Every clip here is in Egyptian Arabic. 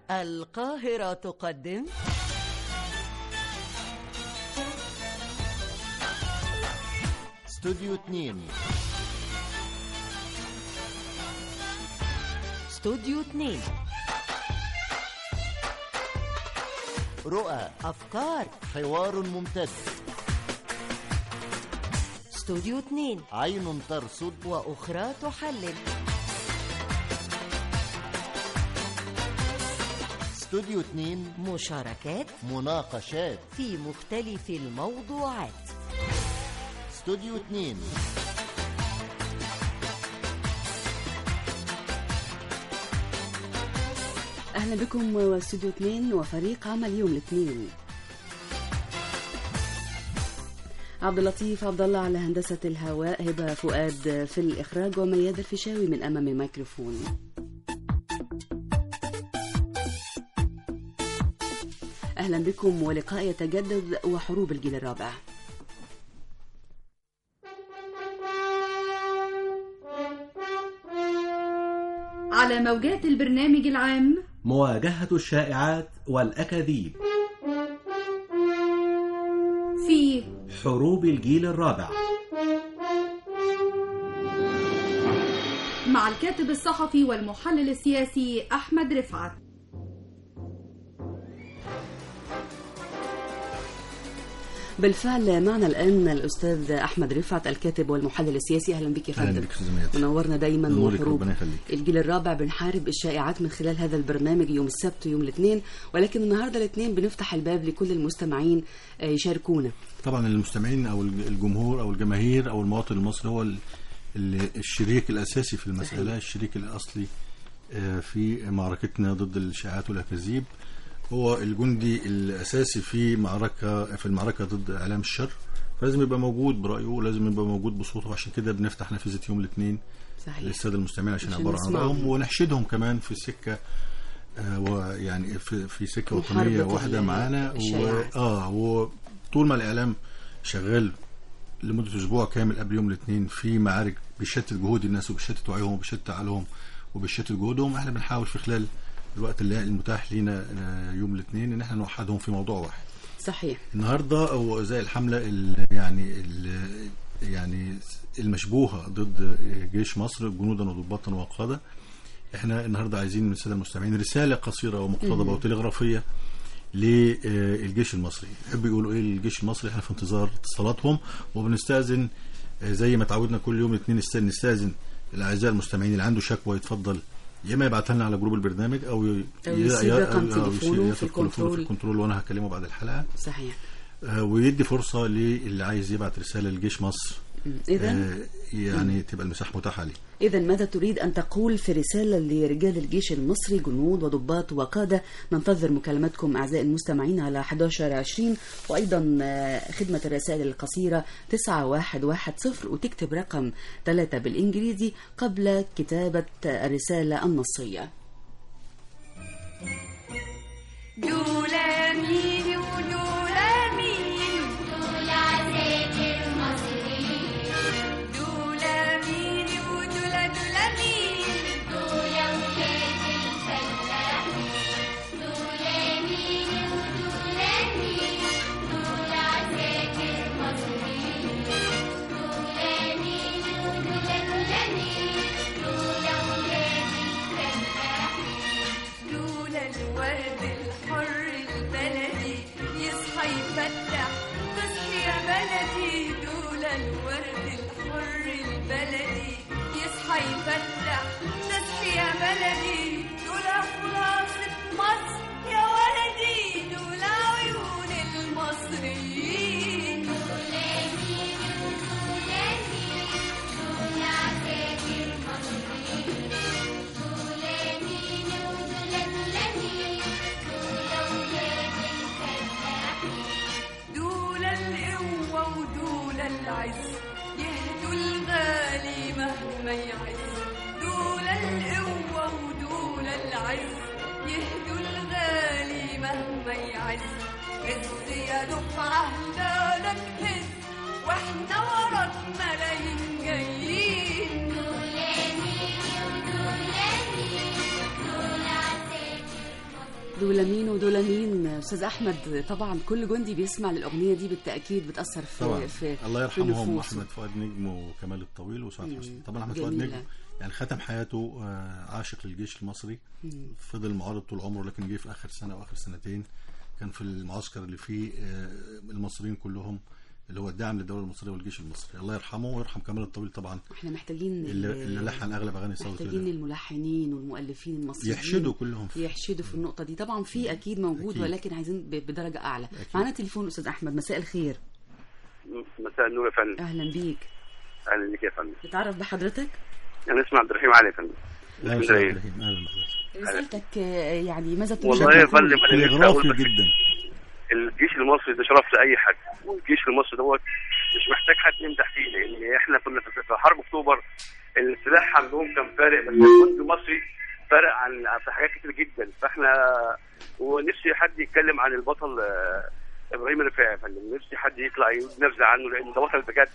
القاهرة تقدم استوديو 2 استوديو 2 رؤى أفكار حوار ممتد استوديو 2 عين ترصد وأخرى تحلل استوديو 2 مشاركات مناقشات في مختلف الموضوعات استوديو 2 اهلا بكم واستوديو 2 وفريق عمل يوم الاثنين عبد اللطيف عبد الله على هندسه الهواء هبه فؤاد في الاخراج ومياد الفيشاوي من امام الميكروفون اهلا بكم ولقاء يتجدد وحروب الجيل الرابع على موجات البرنامج العام مواجهة الشائعات والأكاذيب في حروب الجيل الرابع مع الكاتب الصحفي والمحلل السياسي أحمد رفعت بالفعل معنا الان الاستاذ احمد رفعت الكاتب والمحلل السياسي اهلا بك يا اهلا فندم بك استاذ ميادة منورنا دايما نورك وحروب ربنا يخليك الجيل الرابع بنحارب الشائعات من خلال هذا البرنامج يوم السبت ويوم الاثنين ولكن النهارده الاثنين بنفتح الباب لكل المستمعين آه، يشاركونا طبعا المستمعين او الجمهور او الجماهير او المواطن المصري هو ال- ال- الشريك الاساسي في المساله صحيح. الشريك الاصلي آه، في معركتنا ضد الشائعات والاكاذيب هو الجندي الاساسي في معركه في المعركه ضد اعلام الشر فلازم يبقى موجود برايه ولازم يبقى موجود بصوته عشان كده بنفتح نافذه يوم الاثنين صحيح للساده المستمعين عشان عشان يعبروا عن نسمعهم. رايهم ونحشدهم كمان في السكه آه، ويعني في, في سكه محاربة وطنيه واحده ال- معانا و... الشائعات. اه وطول ما الاعلام شغال لمده اسبوع كامل قبل يوم الاثنين في معارك بشتت جهود الناس وبشتت وعيهم وبشتت عقلهم وبشتت جهودهم احنا بنحاول في خلال الوقت اللي المتاح لينا آه، يوم الاثنين ان احنا نوحدهم في موضوع واحد صحيح النهارده او زي الحمله ال يعني ال يعني المشبوهه ضد جيش مصر جنودا وضباطا وقاده احنا النهارده عايزين من الساده المستمعين رساله قصيره ومقتضبه وتلغرافيه للجيش المصري يحبوا يقولوا ايه للجيش المصري احنا في انتظار اتصالاتهم وبنستاذن آه، زي ما تعودنا كل يوم الاثنين نست- نستاذن الاعزاء المستمعين اللي عنده شكوى يتفضل يا اما يبعتها لنا على جروب البرنامج او ي- أو ي- يسيب ي- رقم أو تليفونه يسيب- في يسيب تليفونه الكنترول. في الكنترول وانا هكلمه بعد الحلقه صحيح آه، ويدي فرصه للي عايز يبعت رساله لجيش مصر اذا آه، يعني تبقى المساحه متاحه عليه إذا ماذا تريد أن تقول في رسالة لرجال الجيش المصري جنود وضباط وقادة ننتظر مكالمتكم أعزائي المستمعين على 1120 وأيضا آه، خدمة الرسائل القصيرة 9110 وتكتب رقم 3 بالإنجليزي قبل كتابة الرسالة النصية دولا مين ودولا مين دولا عزيز المصريين دولا مين ودولا دولا مين دولا ولاد الفلاحين دولا مين ودولا مين دولا عزيز المصريين دولا مين ودولا دولا مين دولا ولاد الفلاحين لولا الورد الحر البلدي يصحى يفتح تصحي يا بلدي لولا الورد الحر البلدي يصحى يفتح تصحي يا بلدي لولا خلاصة مصر يا ولدي لولا عيون المصريين لولا مين ولولا مين لولا عزاك المصريين دولا مين ودولا دولا مين دولا ولاد الفلاحين دولا القوة ودولا العز يهدوا الغالي مهما يعز دولا القوة ودولا العز يهدوا الغالي مهما يعز هز يا دفعة هلالك هز واحنا وراك ملايين جايين دولا مين ودولا مين دولا عزيز دول مين ودول مين استاذ احمد طبعا كل جندي بيسمع للاغنيه دي بالتاكيد بتاثر في طبعا في الله في يرحمهم نفوسه. احمد فؤاد نجم وكمال الطويل وسعاد مم. حسني طبعا احمد فؤاد جميلة. نجم يعني ختم حياته آه، عاشق للجيش المصري فضل معارض طول عمره لكن جه في اخر سنه واخر سنتين كان في المعسكر اللي فيه آه، المصريين كلهم اللي هو الداعم للدوله المصريه والجيش المصري الله يرحمه ويرحم كمال الطويل طبعا احنا محتاجين اللي, اللي لحن اغلب اغاني صوت محتاجين الله. الملحنين والمؤلفين المصريين يحشدوا كلهم في يحشدوا في النقطه دي طبعا في اكيد موجود أكيد. ولكن عايزين ب- بدرجه اعلى أكيد. معانا تليفون استاذ احمد مساء الخير مساء النور يا فندم اهلا بيك اهلا بك يا فندم نتعرف بحضرتك انا اسمي عبد الرحيم علي يا فندم اهلا اسكندرية. وسهلا بك. اهلا بحضرتك رسالتك آه، يعني ماذا تريد والله أن يا تقول؟ فندم انا نفسي تلغرافي اقول بس جدا الجيش المصري ده شرف لاي حد والجيش المصري دوت مش محتاج حد يمدح فيه لان احنا كنا في في حرب اكتوبر السلاح عندهم كان فارق بس الجندي المصري فارق عن في حاجات كتير جدا فاحنا ونفسي حد يتكلم عن البطل آه، ابراهيم الرفاعي يا فندم نفسي حد يطلع يقول نبذه عنه لان ده بطل بجد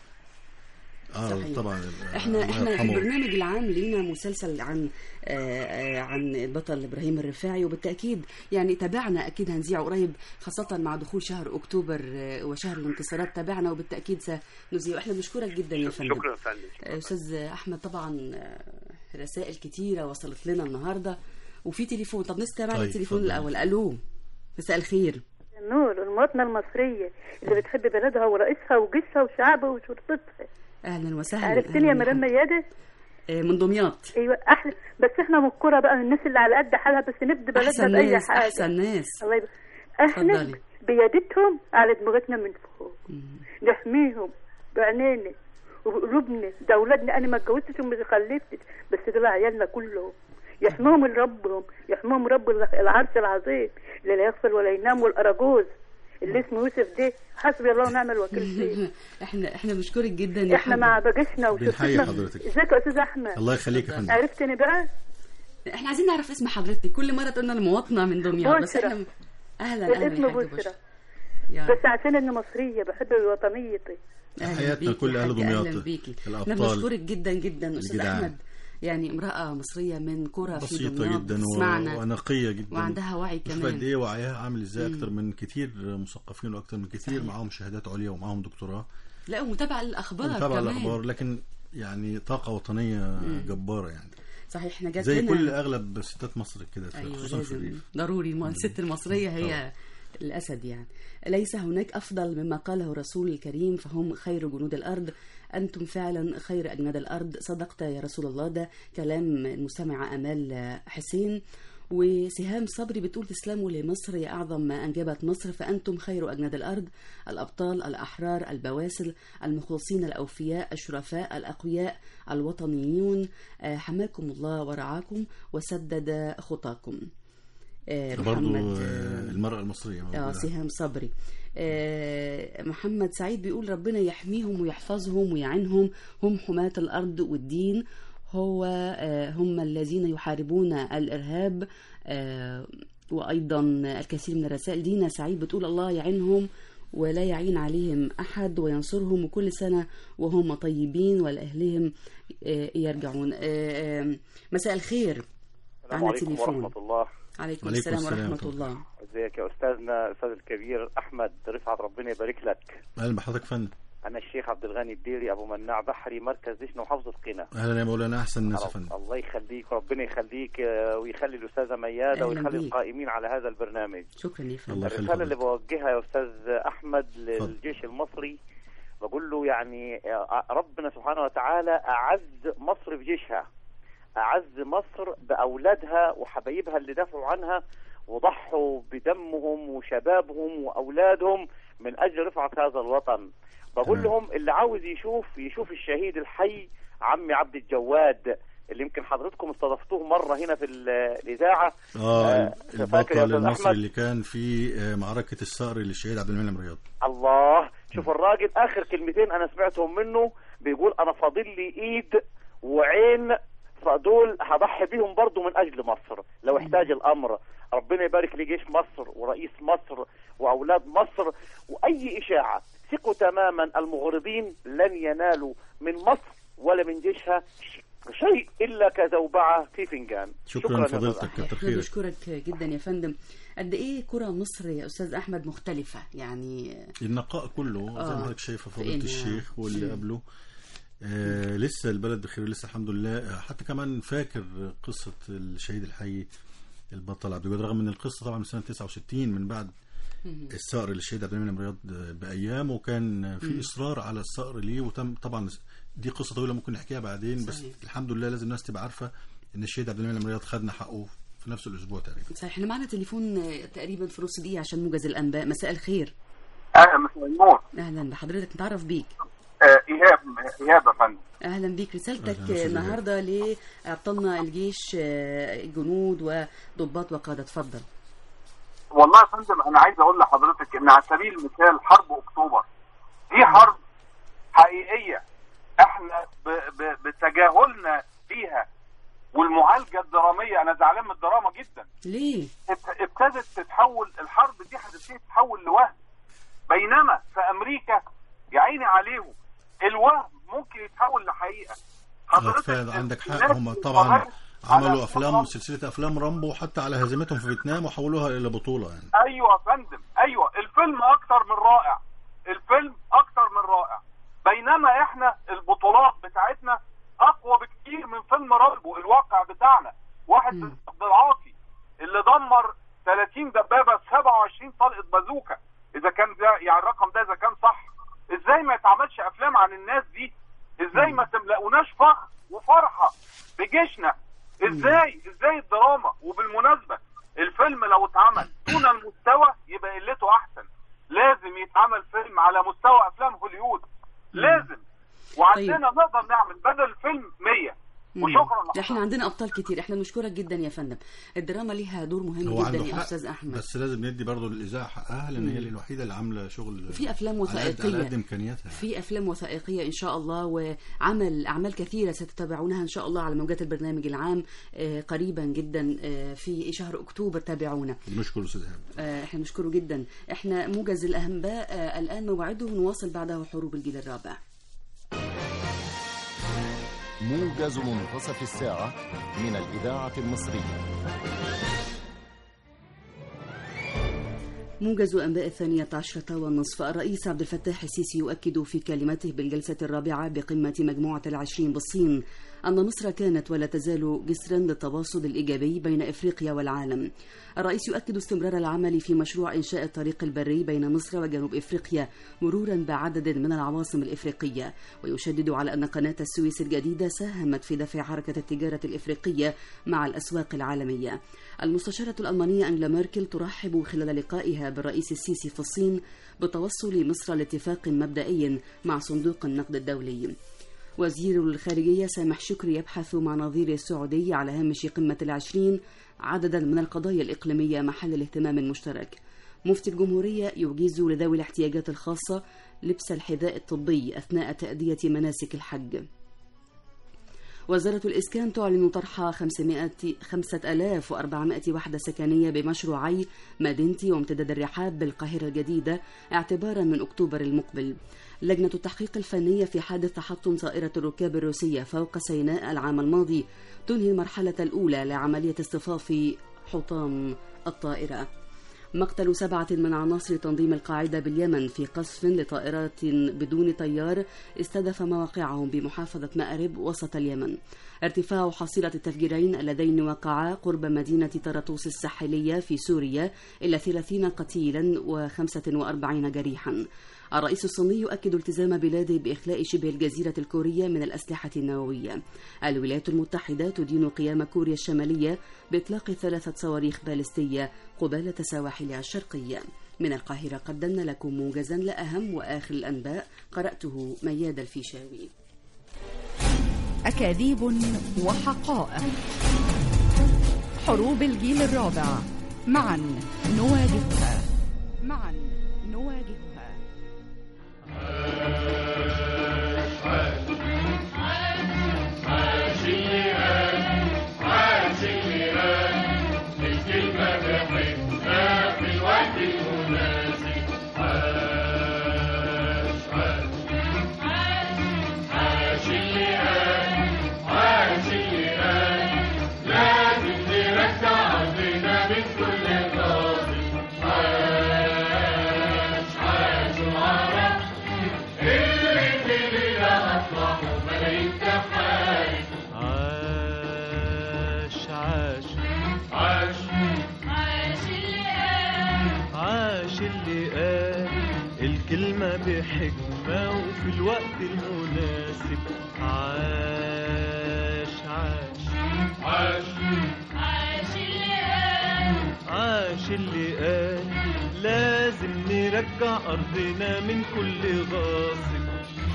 اه صحيح. طبعا احنا الله احنا يرحمه. البرنامج العام لينا مسلسل عن آه، آه، عن البطل ابراهيم الرفاعي وبالتاكيد يعني تابعنا اكيد هنذيعه قريب خاصه مع دخول شهر اكتوبر آه، وشهر الانتصارات تابعنا وبالتاكيد سنذيعه احنا بنشكرك جدا يا فندم شكرا يا فندم شكراً. آه، استاذ احمد طبعا آه، رسائل كتيره وصلت لنا النهارده وفي تليفون طب نستمع طيب، للتليفون اتفضل. الاول الو مساء الخير النور المواطنة المصرية اللي بتحب بلدها ورئيسها وجيشها وشعبها وشرطتها اهلا وسهلا عرفتني يا أهلاً مدام بحضرتك. ميادة آه، من دمياط ايوه احلى بس احنا من الكوره بقى الناس اللي على قد حالها بس نفدي بلدنا احسن باي ناس حاجه احسن ناس الله يبارك احنا اتفضلي. بيدتهم على دماغتنا من فوق نحميهم بعينينا وبقلوبنا ده اولادنا انا ما اتجوزتش وما خلفتش بس دول عيالنا كلهم يحميهم ربهم يحميهم رب العرش العظيم اللي لا يغفل ولا ينام والاراجوز اللي اسمه يوسف ده حسبي الله ونعم الوكيل فيه احنا احنا بنشكرك جدا يا احنا حاج. مع بجشنا بنحيي وشفتنا حضرتك. ازيك يا استاذ احمد الله يخليك يا فندم عرفتني بقى احنا عايزين نعرف اسم حضرتك كل مره تقولنا المواطنه من دمياط بس بشرى. احنا اهلا اهلا الاسم يا حاج بشرى يا بس عشان اني مصريه بحب وطنيتي أهلاً حياتنا بيكي كل يا أهل حاج، دمياط اهلا بيكي احنا الأبطال بنشكرك جدا جدا استاذ الجدعان. احمد يعني امراه مصريه من قرى في بسيطة دمياط جدا و... بتسمعنا ونقية جدا وعندها وعي شوف كمان. قد ايه وعيها عامل ازاي اكتر من كتير مثقفين واكتر من كتير صحيح. معاهم شهادات عليا ومعاهم دكتوراه لا ومتابعه للاخبار متابعة كمان الاخبار لكن يعني طاقة وطنية جبارة يعني صحيح احنا جات زي لنا كل اغلب ستات مصر كده في- ايوه خصوصا في لازم الريف ضروري الم- الست المصريه هي طبعا. الاسد يعني ليس هناك افضل مما قاله الرسول الكريم فهم خير جنود الارض انتم فعلا خير اجناد الارض صدقت يا رسول الله ده كلام المستمعه امال حسين وسهام صبري بتقول تسلموا لمصر يا اعظم ما انجبت مصر فانتم خير اجناد الارض الابطال الاحرار البواسل المخلصين الاوفياء الشرفاء الاقوياء الوطنيون آه، حماكم الله ورعاكم وسدد خطاكم آه، برضو محمد آه، آه، المرأة المصرية اه موجودة. سهام صبري آه، محمد سعيد بيقول ربنا يحميهم ويحفظهم ويعينهم هم حماة الأرض والدين هو آه، هم الذين يحاربون الإرهاب آه، وأيضا الكثير من الرسائل دينا سعيد بتقول الله يعينهم ولا يعين عليهم أحد وينصرهم وكل سنة وهم طيبين ولأهلهم آه، يرجعون آه، آه، مساء مساء السلام عليكم ورحمة الله عليكم عليكم السلام السلام ورحمة ورحمة الله ازيك يا استاذنا الاستاذ الكبير احمد رفعت ربنا يبارك لك اهلا بحضرتك فندم انا الشيخ عبد الغني الديري ابو مناع بحري مركز دشن وحافظة قنا اهلا يا مولانا احسن الناس يا رب- فندم الله يخليك ربنا يخليك آه، ويخلي الاستاذه مياده أهلا ويخلي بيك. القائمين على هذا البرنامج شكرا يا فندم الله يخلي الرساله اللي حضرتك. بوجهها يا استاذ احمد للجيش المصري بقول له يعني آه، ربنا سبحانه وتعالى اعز مصر بجيشها اعز مصر باولادها وحبايبها اللي دافعوا عنها وضحوا بدمهم وشبابهم واولادهم من اجل رفعه هذا الوطن بقول تمام. لهم اللي عاوز يشوف يشوف الشهيد الحي عمي عبد الجواد اللي يمكن حضرتكم استضفتوه مره هنا في ال- الاذاعه اه آه، فاكر يا البطل أستاذ المصري أحمد؟ اللي كان في آه، معركة الصقر للشهيد عبد المنعم رياض الله شوف الراجل اخر كلمتين انا سمعتهم منه بيقول انا فاضل لي ايد وعين فدول هضحي بيهم برضو من اجل مصر لو احتاج الامر ربنا يبارك لجيش مصر ورئيس مصر واولاد مصر واي اشاعه ثقوا تماما المغرضين لن ينالوا من مصر ولا من جيشها ش- شيء الا كزوبعه في فنجان شكرا يا فضيلتك أستاذ كتر احنا خيرك بنشكرك جدا يا فندم قد ايه كرة مصر يا استاذ احمد مختلفة يعني النقاء كله زي آه. ما حضرتك شايفه في فضيله إنها- الشيخ واللي مم. قبله آه لسه البلد بخير لسه الحمد لله حتى كمان فاكر قصه الشهيد الحي البطل عبد الجواد رغم ان القصه طبعا من سنه 69 من بعد الثأر للشهيد عبد المنعم رياض بايام وكان في اصرار على الثأر ليه وتم طبعا دي قصه طويله ممكن نحكيها بعدين بس صحيح. الحمد لله لازم الناس تبقى عارفه ان الشهيد عبد المنعم رياض خدنا حقه في نفس الاسبوع تقريبا صحيح احنا معنا تليفون آه، تقريبا في نص دقيقة عشان موجز الانباء مساء الخير اهلا مساء النور اهلا بحضرتك نتعرف بيك آه، ايهاب ايهاب يا فندم اهلا بيك رسالتك أهلاً وسهلاً. النهارده لابطالنا الجيش آه، جنود وضباط وقاده اتفضل والله يا فندم انا عايز اقول لحضرتك ان على سبيل المثال حرب اكتوبر دي حرب حقيقيه احنا ب ب بتجاهلنا فيها والمعالجه الدراميه انا زعلان من الدراما جدا ليه ابت- ابتدت تتحول الحرب دي هتبتدي تتحول لوهم بينما في امريكا يا عيني عليهم الوهم ممكن يتحول لحقيقه آه، فعلا عندك حق الناس هم طبعا بتتفرج على عملوا افلام فترة- سلسله افلام رامبو حتى على هزيمتهم في فيتنام وحولوها الى بطوله يعني ايوه يا فندم ايوه الفيلم اكتر من رائع الفيلم اكتر من رائع بينما احنا البطولات بتاعتنا اقوى بكتير من فيلم رامبو الواقع بتاعنا واحد مم. من عبد العاطي اللي دمر 30 دبابه 27 طلقه بازوكا اذا كان ده يعني الرقم ده اذا كان صح ازاي ما يتعملش افلام عن الناس دي ازاي ما تملقوناش فخر وفرحه بجيشنا ازاي ازاي الدراما وبالمناسبه الفيلم لو اتعمل دون المستوى يبقى قلته احسن لازم يتعمل فيلم على مستوى افلام هوليوود لازم وعندنا نقدر نعمل بدل الفيلم 100 مم. وشكرا احنا لحضرتك. عندنا ابطال كتير احنا بنشكرك جدا يا فندم الدراما ليها دور مهم هو جدا عنده يا حق استاذ احمد بس لازم ندي برضه للاذاعه حقها لان هي الوحيده اللي عامله شغل في افلام على قد- على وثائقيه قد امكانياتها في افلام وثائقيه ان شاء الله وعمل اعمال كثيره ستتابعونها ان شاء الله على موجات البرنامج العام آه، قريبا جدا آه، في شهر اكتوبر تابعونا بنشكر الاستاذ ايهاب آه، احنا بنشكره جدا احنا موجز الانباء آه، الان موعده ونواصل بعده حروب الجيل الرابع موجز منتصف الساعة من الإذاعة المصرية موجز أنباء الثانية عشرة والنصف الرئيس عبد الفتاح السيسي يؤكد في كلمته بالجلسة الرابعة بقمة مجموعة العشرين بالصين أن مصر كانت ولا تزال جسرا للتواصل الإيجابي بين إفريقيا والعالم الرئيس يؤكد استمرار العمل في مشروع إنشاء الطريق البري بين مصر وجنوب إفريقيا مرورا بعدد من العواصم الإفريقية ويشدد على أن قناة السويس الجديدة ساهمت في دفع حركة التجارة الإفريقية مع الأسواق العالمية المستشارة الألمانية أنجلا ميركل ترحب خلال لقائها بالرئيس السيسي في الصين بتوصل مصر لاتفاق مبدئي مع صندوق النقد الدولي وزير الخارجية سامح شكري يبحث مع نظير السعودي على هامش قمة العشرين عددا من القضايا الإقليمية محل الاهتمام المشترك مفتي الجمهورية يجيز لذوي الاحتياجات الخاصة لبس الحذاء الطبي أثناء تأدية مناسك الحج وزارة الإسكان تعلن طرح 500 5400 وحدة سكنية بمشروعي مدينتي وامتداد الرحاب بالقاهرة الجديدة اعتبارا من أكتوبر المقبل لجنة التحقيق الفنية في حادث تحطم طائرة الركاب الروسية فوق سيناء العام الماضي تنهي المرحلة الأولى لعملية اصطفاف حطام الطائرة مقتل سبعة من عناصر تنظيم القاعدة باليمن في قصف لطائرات بدون طيار استهدف مواقعهم بمحافظة مأرب وسط اليمن ارتفاع حصيلة التفجيرين اللذين وقعا قرب مدينة طرطوس الساحلية في سوريا إلى 30 قتيلا و45 جريحا الرئيس الصيني يؤكد التزام بلاده بإخلاء شبه الجزيرة الكورية من الأسلحة النووية الولايات المتحدة تدين قيام كوريا الشمالية بإطلاق ثلاثة صواريخ باليستية قبالة سواحلها الشرقية من القاهرة قدمنا لكم موجزا لأهم وآخر الأنباء قرأته مياد الفيشاوي أكاذيب وحقائق حروب الجيل الرابع معا نواجهها معا نواجهها عاش اللي قال عاش اللي قال الكلمة بحكمة وفي الوقت المناسب عاش عاش عاش عاش اللي قال عاش اللي قال لازم نرجع أرضنا من كل غاصب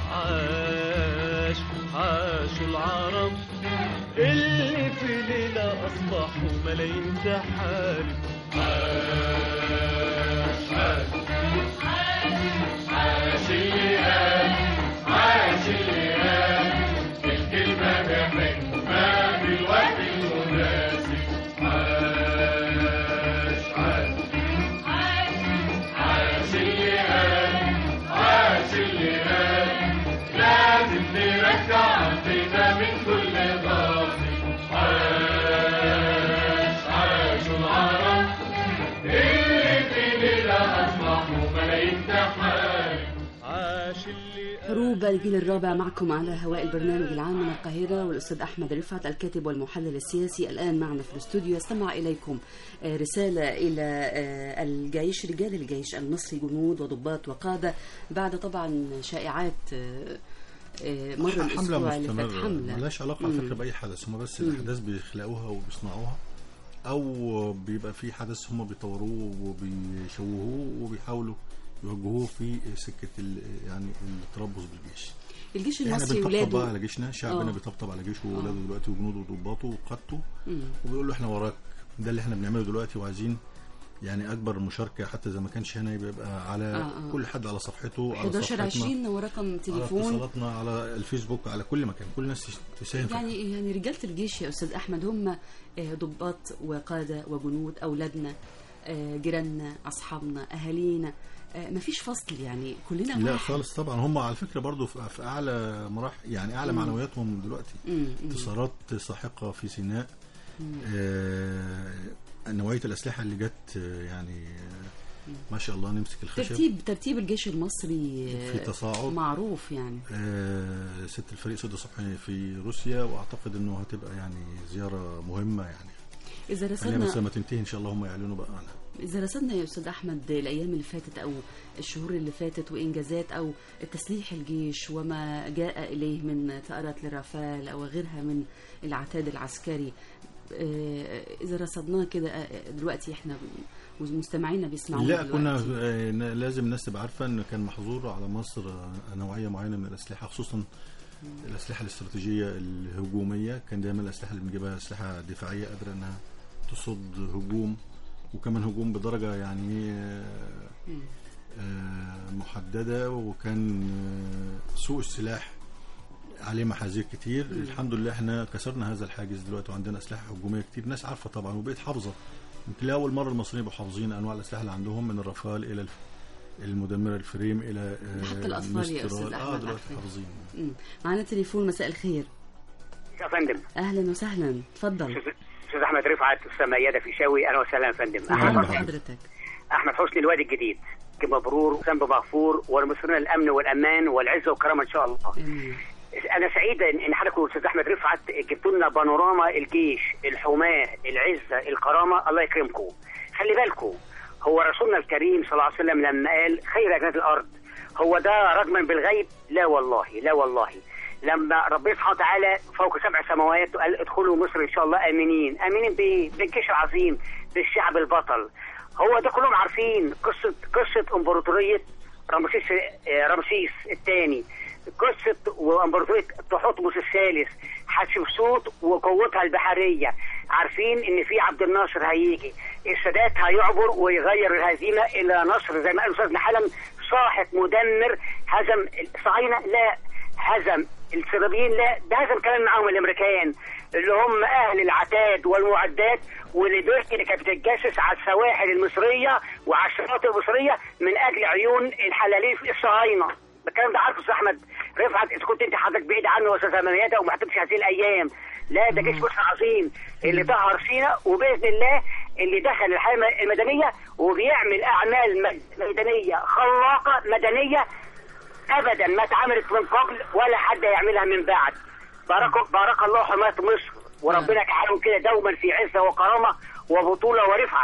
عاش عاشوا العرب اللي في ليلة أصبحوا ملايين تحارب عاش عاش عاش اللي قال عاش اللي قال الكلمة بحكمة في الوقت المناسب عاش عاش عاش اللي قال عاش اللي قال لازم نرجع أرضنا من كل غاصب عاش عاشوا العرب اللي في ليلة أصبحوا ملايين تحارب عاش اللي حروب الجيل الرابع معكم على هواء البرنامج العام من القاهرة والأستاذ أحمد رفعت الكاتب والمحلل السياسي الآن معنا في الاستوديو يستمع إليكم آه، رسالة إلى آه، الجيش رجال الجيش المصري جنود وضباط وقادة بعد طبعا شائعات آه، آه، مر حملة الأسبوع اللي فات مستمرة حملة ملهاش علاقة على مم. فكرة بأي حدث هم بس مم. الأحداث بيخلقوها وبيصنعوها أو بيبقى في حدث هم بيطوروه وبيشوهوه وبيحاولوا يوجهوه في سكة ال- يعني التربص بالجيش الجيش احنا المصري بنطبطب بقى ولاده على جيشنا شعبنا آه. بيطبطب على جيشه آه. وولاده دلوقتي وجنوده وضباطه وقادته مم. وبيقول له احنا وراك ده اللي احنا بنعمله دلوقتي وعايزين يعني اكبر مشاركه حتى اذا ما كانش هنا يبقى يبقى على آه، آه. كل حد على صفحته على 11 صفحتنا 20 ورقم على تليفون اتصالاتنا على الفيسبوك على كل مكان كل الناس تساهم في يعني يعني رجاله الجيش يا استاذ احمد هم آه، ضباط وقاده وجنود اولادنا آه، جيراننا اصحابنا اهالينا آه، مفيش فصل يعني كلنا لا واحد خالص طبعا هم على فكره برضو في في اعلى مراحل يعني اعلى مم. معنوياتهم دلوقتي مم، مم. انتصارات ساحقه في سيناء مم. آه نوعيه الاسلحه اللي جت آه، يعني آه، ما شاء الله نمسك الخشب ترتيب ترتيب الجيش المصري آه، في تصاعد. معروف يعني آه، ست الفريق سد صبحي في روسيا واعتقد انه هتبقى يعني زياره مهمه يعني اذا يعني رصدنا بس لما تنتهي ان شاء الله هم يعلنوا بقى عنها إذا رصدنا يا أستاذ أحمد الأيام اللي فاتت أو الشهور اللي فاتت وإنجازات أو تسليح الجيش وما جاء إليه من طائرات لرافال أو غيرها من العتاد العسكري آه، إذا رصدناه كده آه، دلوقتي إحنا مستمعينا بيسمعونا لا كنا دلوقتي. آه، ن- لازم الناس تبقى عارفه ان كان محظور على مصر آه، نوعيه معينه من الاسلحه خصوصا الاسلحه الاستراتيجيه الهجوميه كان دايما الاسلحه اللي بنجيبها اسلحه دفاعيه قادره انها تصد هجوم وكمان هجوم بدرجه يعني آه، مم. آه، محدده وكان آه، سوق السلاح عليه محاذير كتير مم. الحمد لله احنا كسرنا هذا الحاجز دلوقتي وعندنا اسلحه هجوميه كتير ناس عارفه طبعا وبقت حافظه يمكن لاول مره المصريين يبقوا حافظين انواع الاسلحه اللي عندهم من الرافال الى الف- المدمره الفريم الى آه، حتى الأطفال يا المسترال. أستاذ اه أحمد دلوقتي عارفين. حافظين مم. معنا تليفون مساء الخير يا فندم أهلا وسهلا تفضل استاذ احمد رفعت السمياده في شاوي اهلا وسهلا يا فندم أهلا احمد بحضرتك احمد حسني الوادي الجديد مبرور وذنب مغفور والمصريين الامن والامان والعزه والكرامه ان شاء الله انا سعيد ان إن حضرتك والاستاذ احمد رفعت جبتوا لنا بانوراما الجيش الحماه العزه الكرامه الله يكرمكم خلي بالكم هو رسولنا الكريم صلى الله عليه وسلم لما قال خير اجناد الارض هو ده رجما بالغيب لا والله لا والله لما ربنا سبحانه وتعالى فوق سبع سماوات قال ادخلوا مصر ان شاء الله امنين امنين بايه بالجيش العظيم بالشعب البطل هو ده كلهم عارفين قصه قصه امبراطوريه رمسيس آه، رمسيس الثاني قصه وامبراطوريه تحتمس الثالث حتشبسوت وقوتها البحريه عارفين ان في عبد الناصر هيجي السادات هيعبر ويغير الهزيمه الى نصر زي ما قال الاستاذ حلم صاحب مدمر هزم الصهاينه لا هزم الصليبيين لا ده هزم كمان معاهم الامريكان اللي هم اهل العتاد والمعدات والليبرتي اللي كانت بتتجسس على السواحل المصريه وعلى الشواطئ المصريه من اجل عيون الحلاليف الصهاينه الكلام ده عارفه استاذ احمد رفعت اذا كنت انت حضرتك بعيد عنه يا استاذ ميادة وما حضرتش هذه الايام لا ده جيش مصر عظيم اللي طهر سينا وباذن الله اللي دخل الحياه المدنيه وبيعمل اعمال مد- ميدانيه خلاقه مدنيه ابدا ما اتعملت من قبل ولا حد يعملها من بعد بارك بارك الله حماة مصر وربنا يجعلهم كده دوما في عزه وكرامه وبطوله ورفعه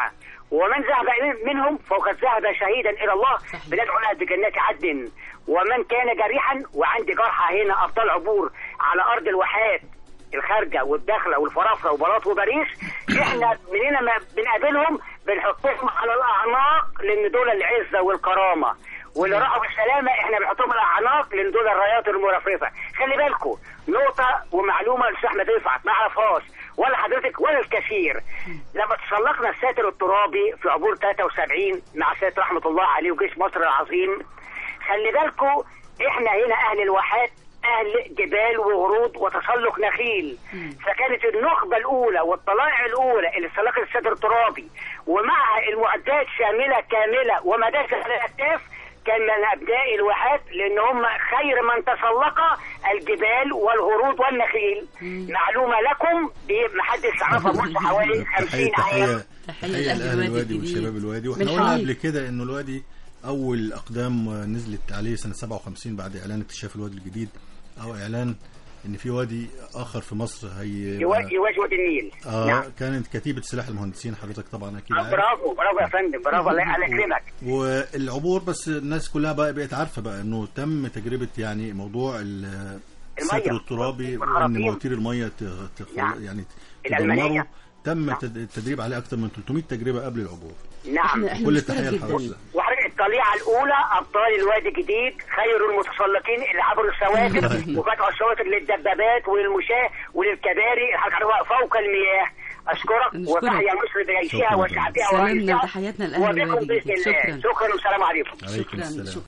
ومن ذهب منهم فقد ذهب شهيدا الى الله بندعو له بجنات عدن ومن كان جريحا وعندي جرحى هنا ابطال عبور على ارض الواحات الخارجه والداخله والفرافره وبلاط وباريس احنا مننا ما بنقابلهم بنحطهم على الاعناق لان دول العزه والكرامه واللي راحوا بالسلامه احنا بنحطهم على الاعناق لان دول الرايات المرفرفه خلي بالكم نقطه ومعلومه الاستاذ احمد رفعت ما اعرفهاش ولا حضرتك ولا الكثير لما تسلقنا الساتر الترابي في عبور 73 مع سيادة رحمه الله عليه وجيش مصر العظيم خلي بالكم احنا هنا اهل الواحات اهل جبال وورود وتسلق نخيل فكانت النخبه الاولى والطلائع الاولى اللي سلقت الساتر الترابي ومعها المعدات شامله كامله ومدافع على الاكتاف كان من ابناء الواحات لان هم خير من تسلق الجبال والهرود والنخيل معلومه لكم دي محدش يعرفها منذ حوالي 50 تحية عام تحية لأهل الوادي وشباب الوادي واحنا من قلنا حقيقي. قبل كده انه الوادي اول اقدام نزلت عليه سنة 57 بعد اعلان اكتشاف الوادي الجديد او اعلان ان في وادي اخر في مصر هي يواجه يواجه وادي النيل آه نعم كانت كتيبة سلاح المهندسين حضرتك طبعا اكيد آه، عارف برافو برافو يا فندم برافو الله الله يكرمك والعبور بس الناس كلها بقى بقت عارفه بقى انه تم تجربه يعني موضوع ال- الستر الترابي وان والخراطيم. مواتير الميه ت- تخل- نعم. يعني الألمانية. تدمره تم التد- التدريب عليه اكثر من 300 تجربه قبل العبور نعم كل التحيه لحضرتك وحضرتك الطليعه الاولى ابطال الوادي الجديد خير المتسلقين اللي عبروا السواتر وفتحوا السواتر للدبابات وللمشاة وللكباري الحركه عرفوها فوق المياه اشكرك نشكرك. وتحيا مصر بعيشها شكرا. وشعبها سلامنا ورئيسها وتحياتنا لأهل وبكم الوادي باذن الجديد. الله شكرا. شكرا والسلام عليكم عليكم شكرا السلام شكرا